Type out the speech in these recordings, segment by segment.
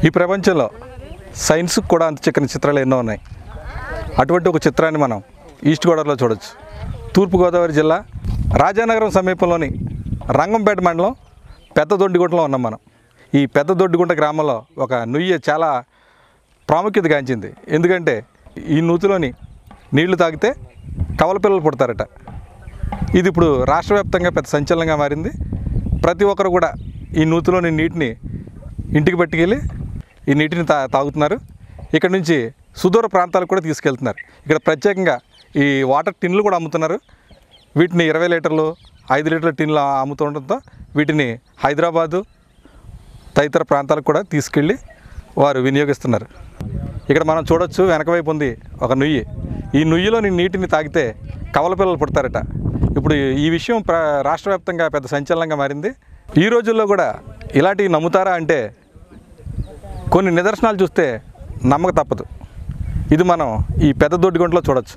ఈ ప్రపంచంలో సైన్స్కి కూడా అంత చిక్కని చిత్రాలు ఎన్నో ఉన్నాయి అటువంటి ఒక చిత్రాన్ని మనం ఈస్ట్ గోదావరిలో చూడొచ్చు తూర్పుగోదావరి జిల్లా రాజానగరం సమీపంలోని రంగంపేట మండలం పెద్ద దొడ్డిగుంటలో ఉన్నాం మనం ఈ పెద్ద దొడ్డిగుంట గ్రామంలో ఒక నుయ్యి చాలా ప్రాముఖ్యత గాంచింది ఎందుకంటే ఈ నూతిలోని నీళ్లు తాగితే కవల పిల్లలు పుడతారట ఇది ఇప్పుడు రాష్ట్ర వ్యాప్తంగా పెద్ద సంచలనంగా మారింది ప్రతి ఒక్కరు కూడా ఈ నూతిలోని నీటిని ఇంటికి పట్టుకెళ్ళి ఈ నీటిని తా తాగుతున్నారు ఇక్కడ నుంచి సుదూర ప్రాంతాలకు కూడా తీసుకెళ్తున్నారు ఇక్కడ ప్రత్యేకంగా ఈ వాటర్ టిన్లు కూడా అమ్ముతున్నారు వీటిని ఇరవై లీటర్లు ఐదు లీటర్ల టిన్లు అమ్ముతుండటంతో వీటిని హైదరాబాదు తదితర ప్రాంతాలకు కూడా తీసుకెళ్ళి వారు వినియోగిస్తున్నారు ఇక్కడ మనం చూడొచ్చు వెనక వైపు ఉంది ఒక నుయ్యి ఈ నుయ్యిలోని నీటిని తాగితే కవల పిల్లలు పుడతారట ఇప్పుడు ఈ విషయం ప్ర రాష్ట్ర వ్యాప్తంగా పెద్ద సంచలనంగా మారింది ఈ రోజుల్లో కూడా ఇలాంటివి నమ్ముతారా అంటే కొన్ని నిదర్శనాలు చూస్తే నమ్మక తప్పదు ఇది మనం ఈ పెద్ద దొడ్డిగుంటలో చూడొచ్చు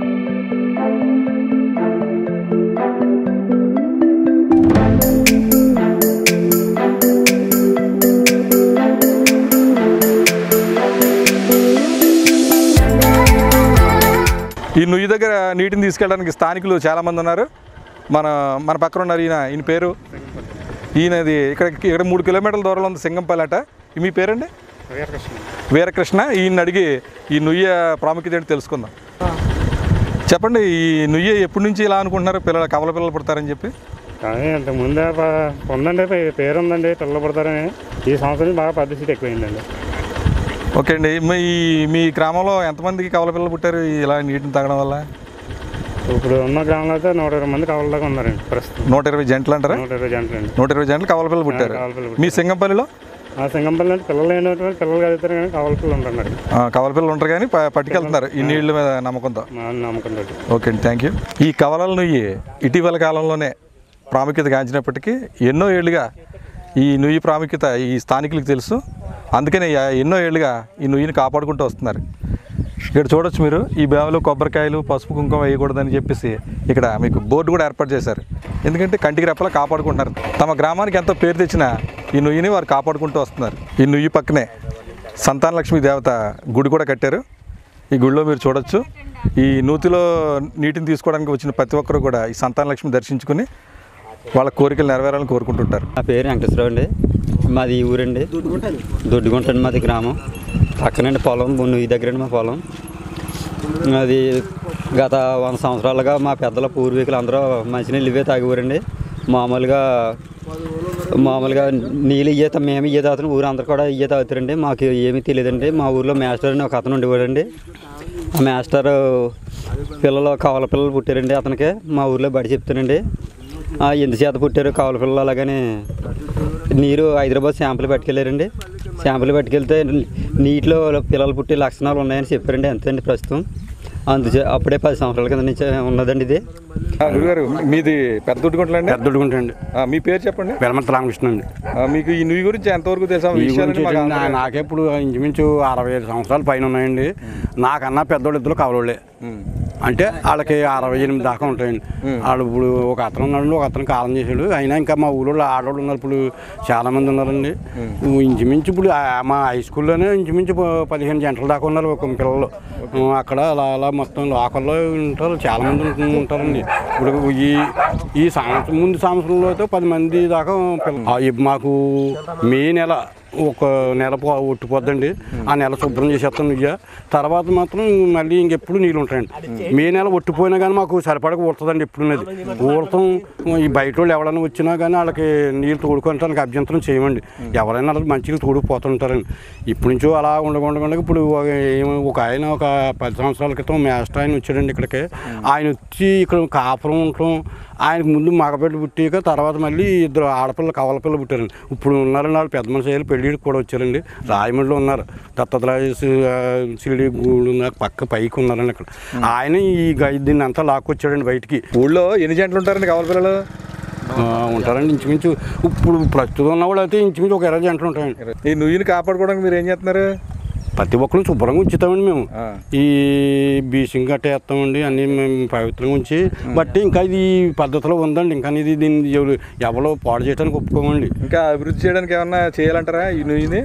ఈ నుయ్యి దగ్గర నీటిని తీసుకెళ్ళడానికి స్థానికులు చాలామంది ఉన్నారు మన మన పక్కన ఉన్నారు ఈయన ఈయన పేరు ఈయనది ఇక్కడ ఇక్కడ మూడు కిలోమీటర్ల దూరంలో ఉంది సింగంపల్లి అట మీ పేరండి వీరకృష్ణ ఈయన అడిగి ఈ నుయ్య ప్రాముఖ్యత ఏంటి తెలుసుకుందాం చెప్పండి ఈ నుయ్య ఎప్పటి నుంచి ఇలా అనుకుంటున్నారు పిల్లలు కవల పిల్లలు పుడతారని చెప్పి కానీ అంత ముందే ప- ఉందండి పే- పేరు ఉందండి పిల్లలు పడతారని ఈ సంవత్సరం బాగా పద్ధతి ఎక్కువైందండి ఓకే అండి మీ మీ గ్రామంలో ఎంతమందికి కవల పిల్లలు పుట్టారు ఇలా నీటిని తాగడం వల్ల ఇప్పుడు ఉన్న గ్రామంలో అయితే నూట ఇరవై మంది కవల దాకా ఉన్నారండి ప్రస్తుతం నూట ఇరవై జంటలు అంటారా నూట ఇరవై జంటలు అండి నూట ఇరవై జంటలు కవల పిల్లలు పుట్టారు కవల పిల్లలు మీ సింగంపల్లిలో ఆ సింగంపల్లి అంటే పిల్లలు లేనటువంటి పిల్లలు కలుగుతారు కానీ కవల పిల్లలు ఉంటున్నారు ఆ, కవల పిల్లలు ఉంటారు కానీ ప- పట్టుకెళ్తున్నారు ఈ నీళ్ళ మీద నమ్మకంతో మా నమ్మకం తోటి ఓకే అండి థ్యాంక్ యూ ఈ కవలల నుయ్యి ఇటీవల కాలంలోనే ప్రాముఖ్యత గాంచినప్పటికీ ఎన్నో ఏళ్ళుగా ఈ నుయ్యి ప్రాముఖ్యత ఈ స్థానికులకు తెలుసు అందుకనే యా- ఎన్నో ఏళ్ళుగా ఈ నుయ్యిని కాపాడుకుంటూ వస్తున్నారు ఇక్కడ చూడొచ్చు మీరు ఈ బావిలో కొబ్బరికాయలు పసుపు కుంకుమ వేయకూడదని చెప్పేసి ఇక్కడ మీకు బోర్డు కూడా ఏర్పాటు చేశారు ఎందుకంటే కంటికి రెప్పలా కాపాడుకుంటున్నారు తమ గ్రామానికి ఎంతో పేరు తెచ్చిన ఈ నుయ్యిని వారు కాపాడుకుంటూ వస్తున్నారు ఈ నుయ్యి పక్కనే సంతానలక్ష్మి దేవత గుడి కూడా కట్టారు ఈ గుడిలో మీరు చూడొచ్చు ఈ నూతిలో నీటిని తీసుకోవడానికి వచ్చిన ప్రతి ఒక్కరు కూడా ఈ సంతానలక్ష్మి దర్శించుకుని వాళ్ళ కోరికలు నెరవేరాలని కోరుకుంటుంటారు నా పేరు వెంకటేశ్వరరావు అండి మాది ఈ ఊరండి దొడ్డుగుంట అండి మాది గ్రామం పక్కనండి పొలం నుయ్యి దగ్గరండి మా పొలం అది గత వంద సంవత్సరాలుగా మా పెద్దల పూర్వీకులు అందరూ మంచినీళ్ళు ఇవే తాగేవారండి మామూలుగా మామూలుగా నీళ్ళు ఇయ్యే తా- మేము ఇయ్యే తాగుతాం ఊరు అందరు కూడా ఇయ్యే తాగుతారండి మాకు ఏమీ తెలియదండి మా ఊర్లో మాస్టర్ అని ఒక అతను ఉండేవాడండి ఆ మాస్టర్ పిల్లలు కవల పిల్లలు పుట్టారండి అతనికి మా ఊర్లో బడి చెప్తానండి ఆ, ఎందుచేత పుట్టారు కవల పిల్లలు అలాగని నీరు హైదరాబాద్ శాంపుల్ పట్టుకెళ్ళారండి శాంపుల్ పట్టుకెళ్తే నీటిలో పిల్లలు పుట్టే లక్షణాలు ఉన్నాయని చెప్పారండి అంతేండి ప్రస్తుతం అందుచే అప్పుడే పది సంవత్సరాల కింద నుంచి ఉన్నదండి ఇది గురుగారు మీది పెద్ద దుడ్డుకుంటలండి పెద్దడుగుంటండి మీ పేరు చెప్పండి వెలమంత రామకృష్ణ అండి ఆ, మీకు ఈ నుయ్యి గురించి ఎంతవరకు తెలుసా ఈ విషయాలని గురించి మాకు నా- అందరూ- నాకెప్పుడు ఇంచుమించు అరవై ఐదు సంవత్సరాల పైన ఉన్నాయండి నాకన్నా పెద్దోళ్ళు ఇద్దరు కవలోళ్ళే ఉమ్. అంటే వాళ్ళకి అరవై ఎనిమిది దాకా ఉంటాయండి వాళ్ళు ఇప్పుడు ఒక అతను ఉన్నాడు ఒక అతను కాలం చేశాడు అయినా ఇంకా మా ఊళ్ళో ఆడవాళ్ళు ఉన్నారు ఇప్పుడు చాలా మంది ఉన్నారండి ఇంచుమించు ఇప్పుడు ఆ- మా హై స్కూల్లోనే ఇంచుమించు ప- పదిహేను జంటల దాకా ఉన్నారు ఒక పిల్లలు అక్కడ అలా అలా మొత్తం లోకల్లో ఉంటారు చాలా మంది ఉంటు- ఉంటారండి ఇప్పుడు ఈ ఈ సంవత్సరం ముందు సంవత్సరంలో అయితే పది మంది దాకా పిల్ల- ఆ, ఈ మాకు మే నెల ఒక నెల పో ఒట్టిపోద్దండి ఆ నెల శుభ్రం చేసేస్తాం ఇక తర్వాత మాత్రం మళ్ళీ ఇంకెప్పుడు నీళ్ళు ఉంటాయండి మే నెల ఒట్టిపోయినా కానీ మాకు సరిపడక ఊడుతుందండి ఎప్పుడు ఉన్నది ఊడతాం ఈ బయట వాళ్ళు ఎవరైనా వచ్చినా కానీ వాళ్ళకి నీళ్ళు తోడుకోవడానికి అభ్యంతరం చేయమండి ఎవరైనా వాళ్ళకి మంచి నీళ్ళు తోడుకుపోతుంటారండి ఇప్పటి నుంచో అలా ఉండకుండా ఇప్పుడు ఒక ఏమో- ఒక ఆయన ఒక పది సంవత్సరాల క్రితం మాస్టర్ ఆయన వచ్చాడండి ఇక్కడికి ఆయన వచ్చి ఇక్కడ కాపురం ఉండటం ఆయనకు ముందు మగబిడ్డ పుట్టాక తర్వాత మళ్ళీ ఇద్దరు ఆడపిల్ల కవల పిల్ల పుట్టారండి ఇప్పుడు ఉన్నారండి వాళ్ళు పెద్ద మనిషి అయ్యారు పెళ్ళికి కూడా వచ్చారండి రాయమండ్రిలో ఉన్నారు దత్తత్రాజ సిరిడి గూడు ఉన్నారు పక్క పైకి ఉన్నారండి ఇక్కడ ఆయన ఈ గ- దీన్ని అంతా లాక్కొచ్చాడండి బయటికి ఊళ్ళో ఎన్ని జంటలు ఉంటారండి కవల పిల్లలు ఆ, ఉంటారండి ఇంచుమించు ఇప్పుడు ప్రస్తుతం ఉన్న వాళ్ళు అయితే ఇంచుమించు ఒక ఇరవై జంటలు ఉంటాయండి ఈ నుయ్యిని కాపాడుకోవడానికి మీరు ఏం చేస్తున్నారు ప్రతి ఒక్కరు శుభ్రంగా ఉంచుతామండి మేము ఆ. ఈ బీచింగ్ గట్ట వేస్తామండి అన్ని మేము పవిత్రంగా ఉంచి బట్టి ఇంకా ఇది ఈ పద్ధతిలో ఉందండి ఇంకా ఇది దీన్ని ఎవరు ఎవరో పాడు చేయడానికి ఒప్పుకోమండి ఇంకా అభివృద్ధి చేయడానికి ఏమన్నా చేయాలంటారా ఈ నుయ్యిని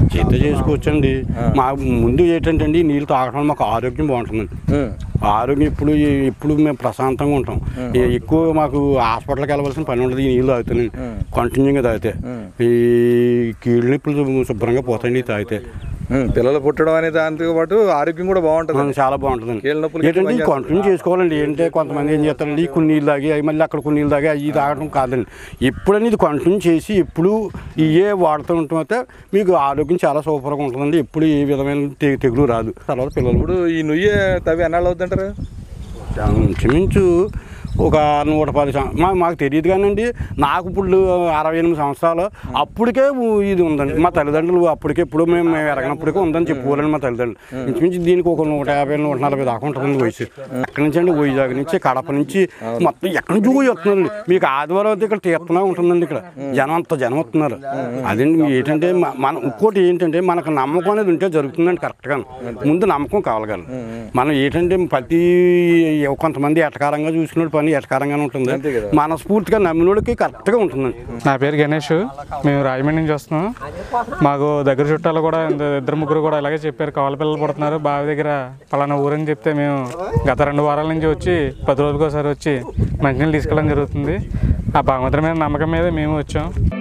చేత చేసుకోవచ్చండి మా ముందు ఏంటంటే అండి ఈ నీళ్ళు తాగడం వల్ల మాకు ఆరోగ్యం బాగుంటుందండి ఉమ్. ఆరోగ్యం ఇప్పుడు ఎప్పుడు మేము ప్రశాంతంగా ఉంటాం ఏ- ఎక్కువ మాకు హాస్పిటల్కి వెళ్ళవలసిన పని ఉండదు ఈ నీళ్ళు తాగుతానండి కంటిన్యూగా తాగితే ఈ కీళ్ళ నొప్పులు శుభ్రంగా పోతాయండి ఇది తాగితే ఉమ్, పిల్లలు పుట్టడం అనే దాంతో పాటు ఆరోగ్యం కూడా బాగుంటుంది మనకు చాలా బాగుంటుందండి కీళ్ళ నొప్పులు ఏంటంటే ఎక్కువ కంటిన్యూ చేసుకోవాలండి ఏంటంటే కొంతమంది ఏం చేస్తారండి ఈ కొన్ని నీళ్ళు తాగి అవి మళ్ళీ అక్కడ కొన్ని నీళ్ళు తాగి అవి తాగడం కాదండి ఎప్పుడని ఇది కంటిన్యూ చేసి ఎప్పుడు ఇవే వాడుతూ ఉంటాం అయితే మీకు ఆరోగ్యం చాలా సూపర్గా ఉంటుందండి ఎప్పుడు ఏ విధమైన తె- తెగులు రాదు తర్వాత పిల్లలు కూడా ఇప్పుడు ఈ నుయ్యే తవి ఎన్నాళ్ళు అవుతుంటారు ఇంచుమించు ఒక నూట పది సం- మా మాకు తెలియదు కానండి నాకు ఇప్పుడు అరవై ఎనిమిది సంవత్సరాలు అప్పటికే ఊ- ఇది ఉందండి మా తల్లిదండ్రులు అప్పటికే ఎప్పుడు మేము మేము ఎరగనప్పటికే ఉందని చెప్పుకోవాలండి మా తల్లిదండ్రులు ఇంచుమించు దీనికి ఒక నూట యాభై నూట నలభై దాకా ఉంటుందండి వయసు అక్కడి నుంచి అండి వైజాగ్ నుంచి కడప నుంచి మొత్తం ఎక్కడి నుంచి పోయి వస్తున్నారండి మీకు ఆదివారం అయితే ఇక్కడ తీర్థనా ఉంటుందండి ఇక్కడ జనం అంత జనం వస్తున్నారు అదండి మీ ఏంటంటే మ- మన ఇంకోటి ఏంటంటే మనకు నమ్మకం అనేది ఉంటే జరుగుతుందండి కరెక్ట్గా ముందు నమ్మకం కావాలి మనం ఏంటంటే ప్రతి కొంతమంది ఎటకారంగా చూసుకున్న పని ఎటకారంగానే ఉంటుంది అంతే కదా. మనస్ఫూర్తిగా నమ్మినోడికి కరెక్ట్గా ఉంటుందండి నా పేరు గణేష్ మేము రాజమండ్రి నుంచి వస్తున్నాం మాకు దగ్గర చుట్టాలు కూడా ఇంద- ఇద్దరు ముగ్గురు కూడా ఇలాగే చెప్పారు కవల పిల్లలు పుడుతున్నారు బావి దగ్గర పలానా ఊరని చెప్తే మేము గత రెండు వారాల నుంచి వచ్చి పది రోజులకోసారి వచ్చి మంచినీళ్ళు తీసుకెళ్ళడం జరుగుతుంది ఆ భగవంతుడి మీద నమ్మకం మీద మేము వచ్చాం